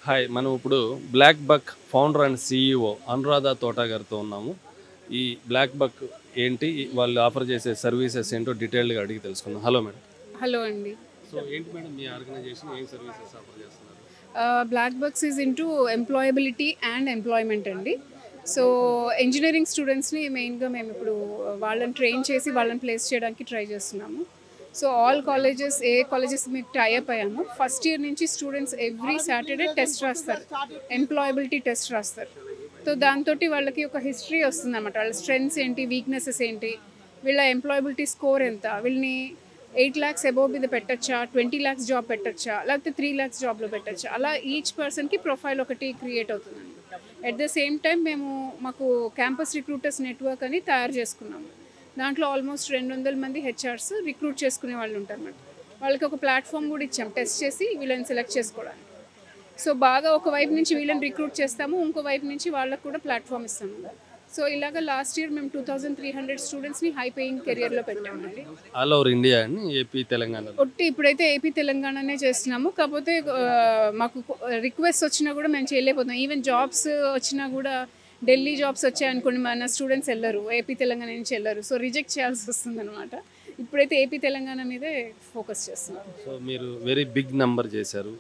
hi మనం ఇప్పుడు Black Buck founder and CEO Anuradha Thota గారితో ఉన్నాము ఈ బ్లాక్ బక్ ఏంటి వాళ్ళు ఆఫర్ చేసే సర్వీసెస్ ఏంటో డీటెయిల్గా అడిగి తెలుసుకుందాం హలో మేడం హలో అండి సో ఏంటి మేడం మీ ఆర్గనైజేషన్ ఏం సర్వీసెస్ ఆఫర్ చేస్తున్నారు Black Bucks is into employability and employment అండి సో ఇంజనీరింగ్ స్టూడెంట్స్ని మెయిన్గా మేము ఇప్పుడు వాళ్ళని ట్రైన్ చేసి వాళ్ళని ప్లేస్ చేయడానికి ట్రై చేస్తున్నాము సో ఆల్ కాలేజెస్ ఏ కాలేజెస్ మీకు టైఅప్ అయ్యాము ఫస్ట్ ఇయర్ నుంచి స్టూడెంట్స్ ఎవ్రీ సాటర్డే టెస్ట్ రాస్తారు ఎంప్లాయబిలిటీ టెస్ట్ రాస్తారు సో దాంతో వాళ్ళకి ఒక హిస్టరీ వస్తుంది అనమాట వాళ్ళ స్ట్రెంగ్స్ ఏంటి వీక్నెసెస్ ఏంటి వీళ్ళ ఎంప్లాయబిలిటీ స్కోర్ ఎంత వీళ్ళని ఎయిట్ ల్యాక్స్ అబోవ్ మీద పెట్టచ్చా ట్వంటీ ల్యాక్స్ జాబ్ పెట్టచ్చా లేకపోతే త్రీ ల్యాక్స్ జాబ్లో పెట్టచ్చా అలా ఈచ్ పర్సన్కి ప్రొఫైల్ ఒకటి క్రియేట్ అవుతుందండి అట్ ద సేమ్ టైం మేము మాకు క్యాంపస్ రిక్రూటర్స్ నెట్వర్క్ అని తయారు చేసుకున్నాము దాంట్లో ఆల్మోస్ట్ రెండు వందల మంది హెచ్ఆర్స్ రిక్రూట్ చేసుకునే వాళ్ళు ఉంటారన్నమాట వాళ్ళకి ఒక ప్లాట్ఫామ్ కూడా ఇచ్చాం టెస్ట్ చేసి వీళ్ళని సెలెక్ట్ చేసుకోవడానికి సో బాగా ఒక వైపు నుంచి వీళ్ళని రిక్రూట్ చేస్తాము ఇంకో వైపు నుంచి వాళ్ళకు కూడా ప్లాట్ఫామ్ ఇస్తాము సో ఇలాగ లాస్ట్ ఇయర్ మేము టూ థౌజండ్ త్రీ హండ్రెడ్ స్టూడెంట్స్ని హై పేయింగ్ కెరియర్లో పెట్టామండి ఆల్ ఓవర్ ఇండియా అండి ఏపీ తెలంగాణ ఒట్టి ఇప్పుడైతే ఏపీ తెలంగాణనే చేస్తున్నాము కాకపోతే ఆ, మాకు రిక్వెస్ట్ వచ్చినా కూడా మేము చేయలేకపోతున్నాం ఈవెన్ జాబ్స్ వచ్చినా కూడా ఢిల్లీ జాబ్స్ వచ్చాయనుకోండి మన స్టూడెంట్స్ వెళ్ళరు ఏపీ తెలంగాణ నుంచి వెళ్ళరు సో రిజెక్ట్ చేయాల్సి వస్తుంది అనమాట ఇప్పుడైతే ఏపీ తెలంగాణ మీదే ఫోకస్ చేస్తున్నాం సో మీరు వెరీ బిగ్ నెంబర్ చేశారు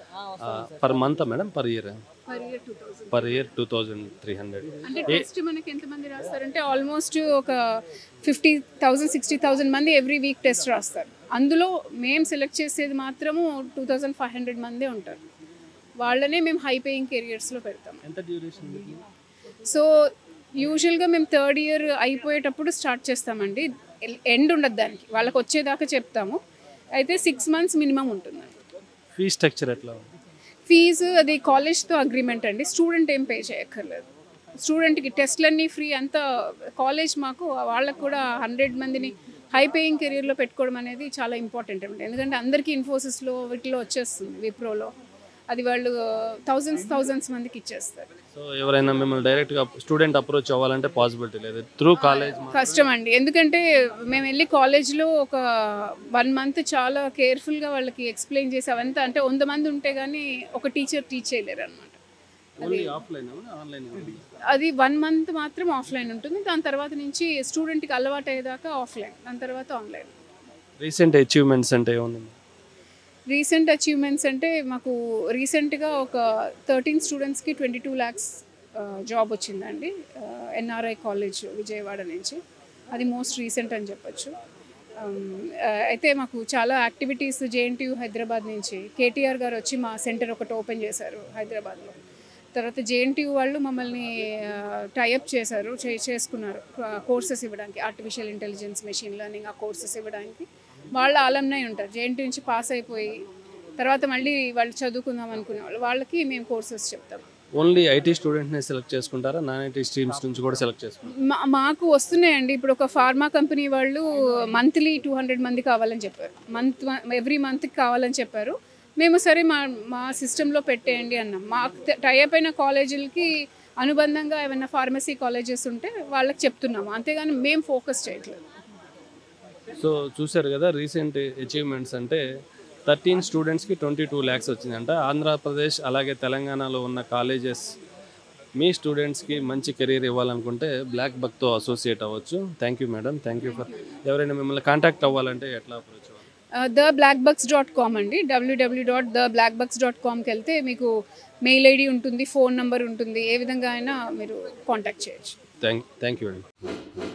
per month madam per year per year two thousand per year two thousand three hundred అంటే టెస్ట్ మనకి ఎంతమంది రాస్తారంటే ఆల్మోస్ట్ ఒక ఫిఫ్టీ థౌజండ్ సిక్స్టీ థౌజండ్ మంది ఎవ్రీ వీక్ టెస్ట్ రాస్తారు అందులో మేము సెలెక్ట్ చేసేది మాత్రము టూ థౌజండ్ ఫైవ్ హండ్రెడ్ మందే ఉంటారు వాళ్ళనే మేము హై పేయింగ్ కెరియర్స్లో పెడతాం ఎంత డ్యూరేషన్ సో యూజువల్గా మేము థర్డ్ ఇయర్ అయిపోయేటప్పుడు స్టార్ట్ చేస్తామండి ఎండ్ ఉండదు దానికి వాళ్ళకి వచ్చేదాకా చెప్తాము అయితే సిక్స్ మంత్స్ మినిమం ఉంటుందండి ఫీ స్ట్రక్చర్ ఎట్లా ఉంది ఫీజు అది కాలేజ్తో అగ్రిమెంట్ అండి స్టూడెంట్ ఏం పే చేయక్కర్లేదు స్టూడెంట్కి టెస్ట్లన్నీ ఫ్రీ అంతా కాలేజ్ మాకు వాళ్ళకు కూడా హండ్రెడ్ మందిని హై పేయింగ్ కెరీర్లో పెట్టుకోవడం అనేది చాలా ఇంపార్టెంట్ అండి ఎందుకంటే అందరికీ ఇన్ఫోసిస్లో వీటిలో వచ్చేస్తుంది విప్రోలో అది వాళ్ళు థౌజండ్స్ థౌజండ్స్ మందికి ఇచ్చేస్తారు సో ఎవరైనా మిమ్మల్ని డైరెక్ట్గా స్టూడెంట్ అప్రోచ్ అవ్వాలంటే పాసిబిలిటీ లేదు త్రూ కాలేజ్ కష్టం అండి ఎందుకంటే మేము వెళ్ళి కాలేజ్లో ఒక వన్ మంత్ చాలా కేర్ఫుల్గా వాళ్ళకి ఎక్స్ప్లెయిన్ చేసి అవంతా అంటే వంద మంది ఉంటే కానీ ఒక టీచర్ టీచ్ చేయలేరు అనమాట ఓన్లీ ఆఫ్లైన్ ఆన్లైన్ అది వన్ మంత్ మాత్రం ఆఫ్లైన్ ఉంటుంది దాని తర్వాత నుంచి స్టూడెంట్కి అలవాటు అయ్యేదాకా ఆఫ్లైన్ దాని తర్వాత ఆన్లైన్ రీసెంట్ అచీవ్మెంట్స్ అంటే ఏముంది రీసెంట్ అచీవ్మెంట్స్ అంటే మాకు రీసెంట్గా ఒక థర్టీన్ స్టూడెంట్స్కి ట్వంటీ టూ ల్యాక్స్ జాబ్ వచ్చిందండి ఎన్ఆర్ఐ కాలేజ్ విజయవాడ నుంచి అది మోస్ట్ రీసెంట్ అని చెప్పొచ్చు Um, uh, అయితే మాకు చాలా యాక్టివిటీస్ జేఎన్టీయూ హైదరాబాద్ నుంచి కేటీఆర్ గారు వచ్చి మా సెంటర్ ఒకటి ఓపెన్ చేశారు హైదరాబాద్లో తర్వాత జేఎన్టీయూ వాళ్ళు మమ్మల్ని టైఅప్ చేశారు చే- చేసుకున్నారు కోర్సెస్ ఇవ్వడానికి ఆర్టిఫిషియల్ ఇంటెలిజెన్స్ మెషిన్ లెర్నింగ్ ఆ కోర్సెస్ ఇవ్వడానికి వాళ్ళ ఆలంనై ఉంటారు జేఎన్టీ నుంచి పాస్ అయిపోయి తర్వాత మళ్ళీ వాళ్ళు చదువుకుందాం అనుకునే వాళ్ళు వాళ్ళకి మేము కోర్సెస్ చెప్తాం ఓన్లీ ఐటీ స్టూడెంట్ని సెలెక్ట్ చేసుకుంటారా నాన్ ఐటీ స్ట్రీమ్స్ నుంచి కూడా సెలెక్ట్ చేసుకుంటారా మా- మాకు వస్తున్నాయండి ఇప్పుడు ఒక ఫార్మా కంపెనీ వాళ్ళు మంత్లీ టూ హండ్రెడ్ మంది కావాలని చెప్పారు మంత్ ఎవ్రీ మంత్కి కావాలని చెప్పారు మేము సరే మా మా సిస్టంలో పెట్టేయండి అన్నాం మాకు టైఅప్ అయిన కాలేజీలకి అనుబంధంగా ఏమైనా ఫార్మసీ కాలేజెస్ ఉంటే వాళ్ళకి చెప్తున్నాము అంతేగాని మేము ఫోకస్ చేయట్లేదు సో చూశారు కదా రీసెంట్ అచీవ్మెంట్స్ అంటే థర్టీన్ స్టూడెంట్స్కి ట్వంటీ టూ ల్యాక్స్ వచ్చిందంట ఆంధ్రప్రదేశ్ అలాగే తెలంగాణలో ఉన్న కాలేజెస్ మీ స్టూడెంట్స్కి మంచి కెరీర్ ఇవ్వాలనుకుంటే బ్లాక్ బక్తో అసోసియేట్ అవ్వచ్చు thank you madam thank you for ఎవరైనా మిమ్మల్ని కాంటాక్ట్ అవ్వాలంటే ఎట్లా అప్రోచ్ అవ్వాలి the Black Bucks dot com అండి WWW dot the Black Bucks dot కామ్కి వెళ్తే మీకు మెయిల్ ఐడి ఉంటుంది ఫోన్ నెంబర్ ఉంటుంది ఏ విధంగా అయినా మీరు కాంటాక్ట్ చేయొచ్చు థ్యాంక్ థ్యాంక్ యూ అండి